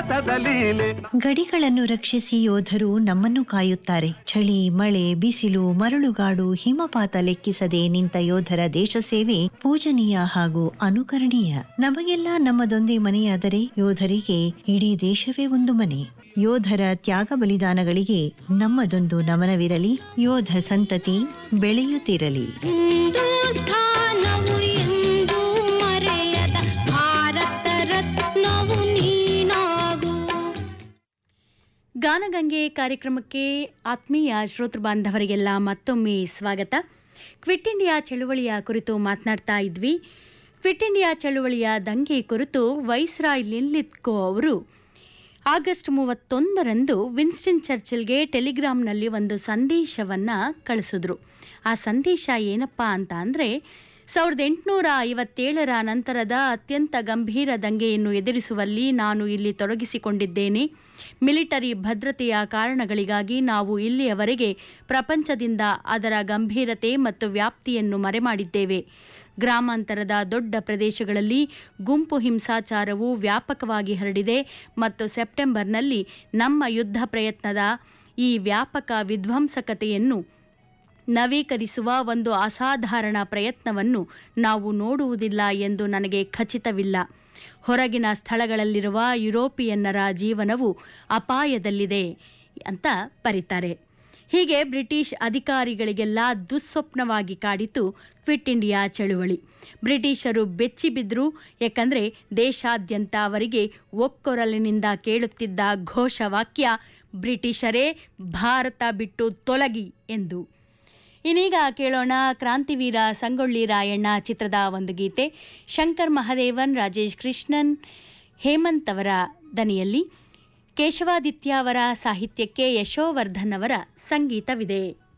ಭಾರತದ ಲೀಲೆ ಗಡಿಗಳನ್ನು ರಕ್ಷಿಸಿ ಯೋಧರು ನಮ್ಮನ್ನು ಕಾಯುತ್ತಾರೆ ಚಳಿ ಮಳೆ ಬಿಸಿಲು ಮರಳುಗಾಡು ಹಿಮಪಾತ ಲೆಕ್ಕಿಸದೆ ನಿಂತ ಯೋಧರ ದೇಶ ಸೇವೆ ಪೂಜನೀಯ ಹಾಗೂ ಅನುಕರಣೀಯ ನಮಗೆಲ್ಲ ನಮ್ಮದೊಂದೇ ಮನೆಯಾದರೆ ಯೋಧರಿಗೆ ಇಡೀ ದೇಶವೇ ಒಂದು ಮನೆ ಯೋಧರ ತ್ಯಾಗ ಬಲಿದಾನಗಳಿಗೆ ನಮ್ಮದೊಂದು ನಮನವಿರಲಿ ಯೋಧ ಸಂತತಿ ಬೆಳೆಯುತ್ತಿರಲಿ ಹಿಂದೂಸ್ಥಾನವು ಎಂದು ಮರೆಯದ ಭಾರತ ರತ್ನವು ನೀನಾಗು ಗಾನಗಂಗೆ ಕಾರ್ಯಕ್ರಮಕ್ಕೆ ಆತ್ಮೀಯ ಶ್ರೋತೃ ಬಾಂಧವರಿಗೆಲ್ಲ ಮತ್ತೊಮ್ಮೆ ಸ್ವಾಗತ ಕ್ವಿಟ್ ಇಂಡಿಯಾ ಚಳುವಳಿಯ ಕುರಿತು ಮಾತನಾಡ್ತಾ ಇದ್ವಿ ಕ್ವಿಟ್ ಇಂಡಿಯಾ ಚಳುವಳಿಯ ದಂಗೆ ಕುರಿತು ವೈಸ್ರಾಯ್ ಲಿನ್ಲಿತ್ಕೋ ಅವರು ಆಗಸ್ಟ್ ಮೂವತ್ತೊಂದರಂದು ವಿನ್ಸ್ಟನ್ ಚರ್ಚಿಲ್ಗೆ ಟೆಲಿಗ್ರಾಮ್ನಲ್ಲಿ ಒಂದು ಸಂದೇಶವನ್ನು ಕಳಿಸಿದ್ರು ಆ ಸಂದೇಶ ಏನಪ್ಪ ಅಂತ ಅಂದರೆ ಸಾವಿರದ ಎಂಟುನೂರ ಐವತ್ತೇಳರ ನಂತರದ ಅತ್ಯಂತ ಗಂಭೀರ ದಂಗೆಯನ್ನು ಎದುರಿಸುವಲ್ಲಿ ನಾನು ಇಲ್ಲಿ ತೊಡಗಿಸಿಕೊಂಡಿದ್ದೇನೆ ಮಿಲಿಟರಿ ಭದ್ರತೆಯ ಕಾರಣಗಳಿಗಾಗಿ ನಾವು ಇಲ್ಲಿಯವರೆಗೆ ಪ್ರಪಂಚದಿಂದ ಅದರ ಗಂಭೀರತೆ ಮತ್ತು ವ್ಯಾಪ್ತಿಯನ್ನು ಮರೆಮಾಡಿದ್ದೇವೆ ಗ್ರಾಮಾಂತರದ ದೊಡ್ಡ ಪ್ರದೇಶಗಳಲ್ಲಿ ಗುಂಪು ಹಿಂಸಾಚಾರವು ವ್ಯಾಪಕವಾಗಿ ಹರಡಿದೆ ಮತ್ತು ಸೆಪ್ಟೆಂಬರ್ನಲ್ಲಿ ನಮ್ಮ ಯುದ್ಧ ಪ್ರಯತ್ನದ ಈ ವ್ಯಾಪಕ ವಿಧ್ವಂಸಕತೆಯನ್ನು ನವೀಕರಿಸುವ ಒಂದು ಅಸಾಧಾರಣ ಪ್ರಯತ್ನವನ್ನು ನಾವು ನೋಡುವುದಿಲ್ಲ ಎಂದು ನನಗೆ ಖಚಿತವಿಲ್ಲ ಹೊರಗಿನ ಸ್ಥಳಗಳಲ್ಲಿರುವ ಯುರೋಪಿಯನ್ನರ ಜೀವನವು ಅಪಾಯದಲ್ಲಿದೆ ಅಂತ ಬರೀತಾರೆ ಹೀಗೆ ಬ್ರಿಟಿಷ್ ಅಧಿಕಾರಿಗಳಿಗೆಲ್ಲ ದುಸ್ವಪ್ನವಾಗಿ ಕಾಡಿತು ಕ್ವಿಟ್ ಇಂಡಿಯಾ ಚಳುವಳಿ ಬ್ರಿಟಿಷರು ಬೆಚ್ಚಿಬಿದ್ರು ಯಾಕಂದ್ರೆ ದೇಶಾದ್ಯಂತ ಅವರಿಗೆ ಒಕ್ಕೊರಲಿನಿಂದ ಕೇಳುತ್ತಿದ್ದ ಘೋಷವಾಕ್ಯ ಬ್ರಿಟಿಷರೇ ಭಾರತ ಬಿಟ್ಟು ತೊಲಗಿ ಎಂದು ಇನ್ನೀಗ ಕೇಳೋಣ ಕ್ರಾಂತಿವೀರ ಸಂಗೊಳ್ಳಿ ರಾಯಣ್ಣ ಚಿತ್ರದ ಒಂದು ಗೀತೆ ಶಂಕರ್ ಮಹದೇವನ್ ರಾಜೇಶ್ ಕೃಷ್ಣನ್ ಹೇಮಂತ್ ಅವರ ದನಿಯಲ್ಲಿ ಕೇಶವಾದಿತ್ಯ ಅವರ ಸಾಹಿತ್ಯಕ್ಕೆ ಯಶೋವರ್ಧನ್ ಅವರ ಸಂಗೀತವಿದೆ